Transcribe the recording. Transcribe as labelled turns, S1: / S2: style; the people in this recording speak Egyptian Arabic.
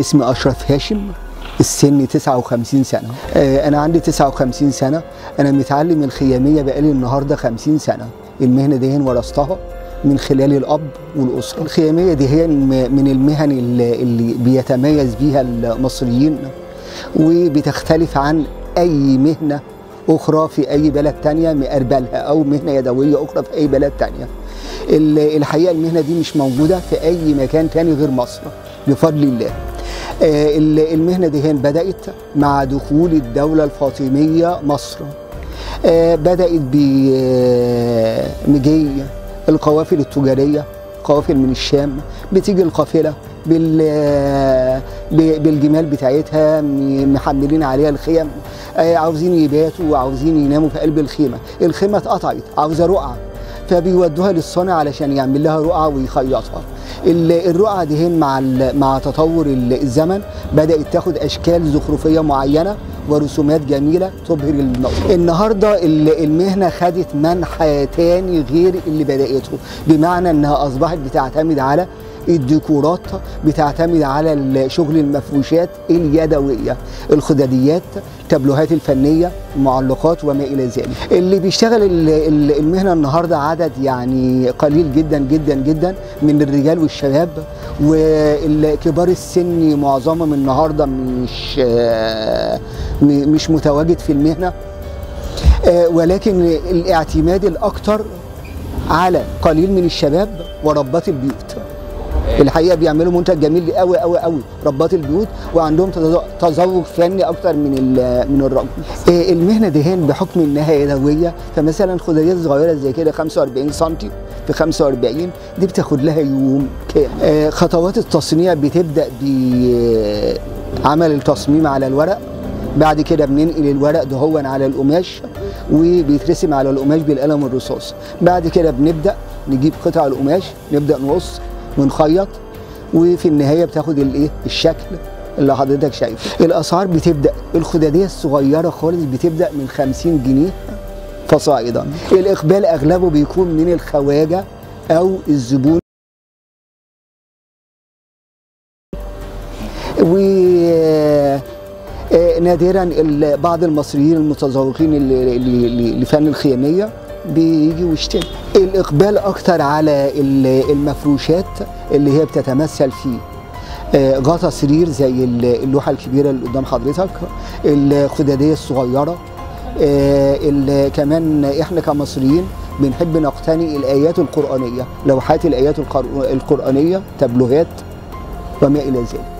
S1: اسمي أشرف هاشم السن 59 سنة آه، أنا عندي 59 سنة أنا متعلم الخيامية بقالي النهاردة 50 سنة المهنة دي ورثتها من خلال الأب والأسرة الخيامية دي هي م- من المهن اللي اللي بيتميز بيها المصريين وبتختلف عن أي مهنة أخرى في أي بلد تانية مقربلها أو مهنة يدوية أخرى في أي بلد تانية ال- الحقيقة المهنة دي مش موجودة في أي مكان تاني غير مصر بفضل الله آه، ال- المهنة دي هي بدأت مع دخول الدولة الفاطمية مصر آه، بدأت بمجي القوافل التجارية قوافل من الشام بتيجي القافلة بال ب- بالجمال بتاعتها م- محملين عليها الخيم آه، عاوزين يباتوا وعاوزين يناموا في قلب الخيمة الخيمة اتقطعت عاوزة رقعة فبيودوها للصانع علشان يعمل لها رقعة ويخيطها ال- الرقعة دي مع ال- مع تطور ال- الزمن بدأت تاخد أشكال زخرفية معينة ورسومات جميلة تبهر النظر النهاردة ال- المهنة خدت منحى تاني غير اللي بدأته بمعنى أنها أصبحت بتعتمد على الديكورات بتعتمد على ال- شغل المفروشات اليدوية الخداديات التابلوهات الفنية المعلقات وما إلى ذلك اللي بيشتغل ال- ال- المهنة النهاردة عدد يعني قليل جدا جدا جدا من الرجال والشباب وكبار السن معظمهم النهاردة مش آه، م- مش متواجد في المهنة آه، ولكن الاعتماد الأكثر على قليل من الشباب وربات البيوت الحقيقه بيعملوا منتج جميل قوي قوي قوي ربات البيوت وعندهم تذوق- تذوق فني اكتر من ال- من الرجل آه، المهنه دهان بحكم انها يدويه فمثلا خداديات صغيره زي كده 45 سم في 45 دي بتاخد لها يوم كامل آه، خطوات التصنيع بتبدا بعمل التصميم على الورق بعد كده بننقل الورق دهون على القماش وبيترسم على القماش بالقلم الرصاص بعد كده بنبدا نجيب قطع القماش نبدا نقص ونخيط وفي النهايه بتاخد الايه الشكل اللي حضرتك شايفه الاسعار بتبدا الخداديه الصغيره خالص بتبدا من 50 جنيه فصاعدا الاقبال اغلبه بيكون من الخواجه او الزبون و آه، نادرا ال- بعض المصريين المتذوقين ل- ل- ل- لفن الخياميه بيجي ويشتري الاقبال اكتر على ال- المفروشات اللي هي بتتمثل في آه، غطا سرير زي ال- اللوحه الكبيره اللي قدام حضرتك الخداديه الصغيره آه، ال- كمان احنا كمصريين بنحب نقتني الايات القرانيه لوحات الايات القر- القرانيه تابلوهات وما الى ذلك